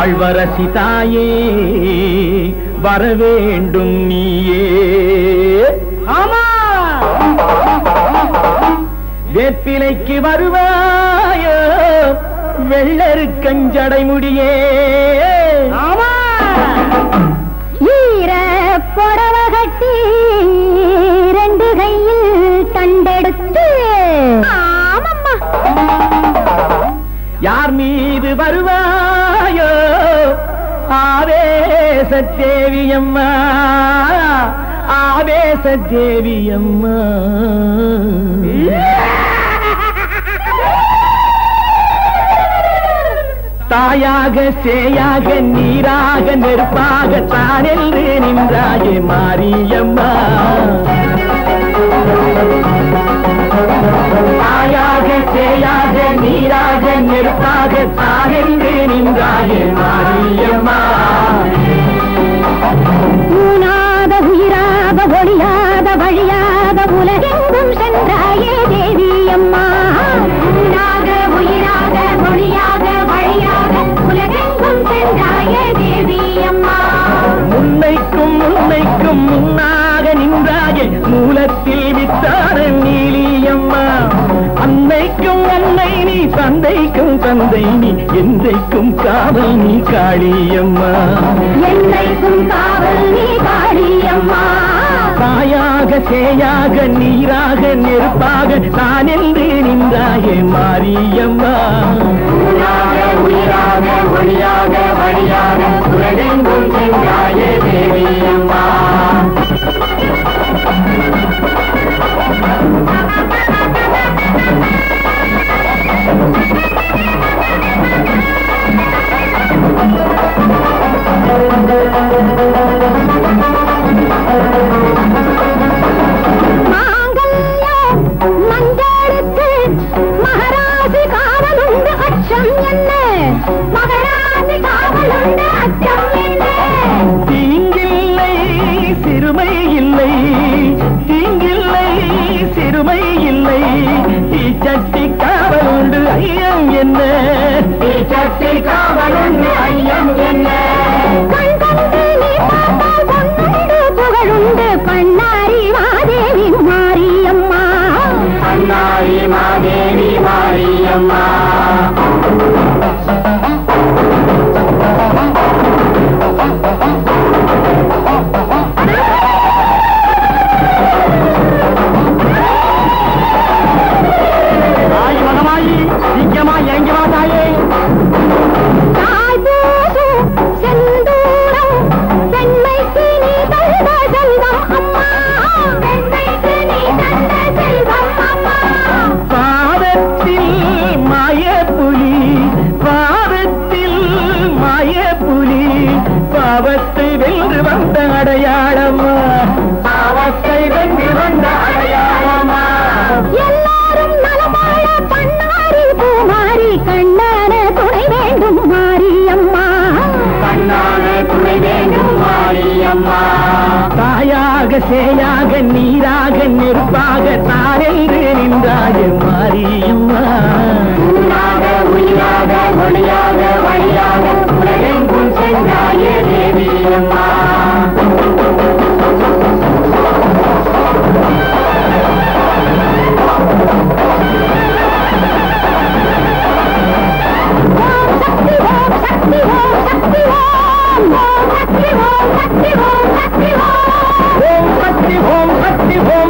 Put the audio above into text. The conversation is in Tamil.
வாழ்வரசி தாயே வரவேண்டும் நீயே ஆமா வேப்பிலைக்கு வருவாயோ வெள்ளருக்கஞ்சடை முடியே ஆமா ஈர புடவ கட்டி ரெண்டு கையில் தண்டெடுத்து ஆமம்மா யார் மீது வருவாயோ ஆவேச தேவியம்மா ஆவேச தேவியம்மா தாயாக சேயாக நீராக நெருப்பாக தானென்று நின்றாயே மாரியம்மா தாயாக சேயாக நீராக நெருப்பாக தானென்று நின்றாயே மாரியம்மா ஊனாத உயிராத ஒளியாத வழியாத உலகெங்கும் சென்றாயே தேவி அம்மா ஊனாக உயிராக ஒளியாக வழியாக உலகெங்கும் சென்றாயே தேவி அம்மா முன்னைக்கும் முன்னைக்கும் முன்னாக நின்றாயே மூலத்தில் வித்தார நீலியம்மா அன்னைக்கும் அன்னை நீ தந்தைக்கும் தந்தை நீ என்றைக்கும் காவல் நீ காளியம்மா என்னைக்கும் காவல் நீ காளியம்மா தாயாக சேயாக நீராக நெருப்பாக நான் என்று நின்றாயே மாரியம்மா உயிராக ஒளியாக வழியாக உலகெங்கும் சென்றாயே தேவியம்மா மாங்கல்ய மஞ்சளுக்கு மகராசி காவலுண்டு அச்சம் என்ன மகராசி காவலுண்டு அச்சம் என்ன தீங்கில்லை சிறுமை இல்லை தீங்கில்லை சிறுமை இல்லை தீச்சட்டி காவலுண்டு ஐயம் என்ன தீச்சட்டி காவலுண்டு ஐயம் என்ன கண் கண்டு நீ பார்த்தால் பொன்னுண்டு புகழுண்டு பண்ணாரி மாதேவி மாரியம்மா அண்ணாரி மாதேவி மாரியம்மா தாய் மகமாயி சீக்கிரமா இறங்கி வா தாயே தாய் பூசும் செந்தூரம் பெண்மைக்கு நீ தந்த செல்வம் அம்மா பெண்மைக்கு நீ தந்த செல்வம் அம்மா பாதத்தில் மாயப்புலி பாதத்தில் மாயப்புலி பாவத்தை வென்று வந்த அடையாளமா பாவத்தை வென்று வந்த அடையாளமா எல்லாரும் நலமாட பண்ணாரி பூமாரி கண்ணான துணை வேண்டும் மாரியம்மா கண்ணான துணை வேண்டும் மாரியம்மா தாயாக சேயாக நீராக நெருப்பாக தாரென்று நின்றாய மாரியம்மா உயிராக ஒளியாக வழியாக உலகெங்கும் சென்றாயே தேவியம்மா ஓம் சக்தி ஓம் சக்தி ஓம் சக்தி ஓம் ஓம் சக்தி ஓம் சக்தி ஓம் சக்தி ஓம் ஓம் சக்தி ஓம் சக்தி ஓம்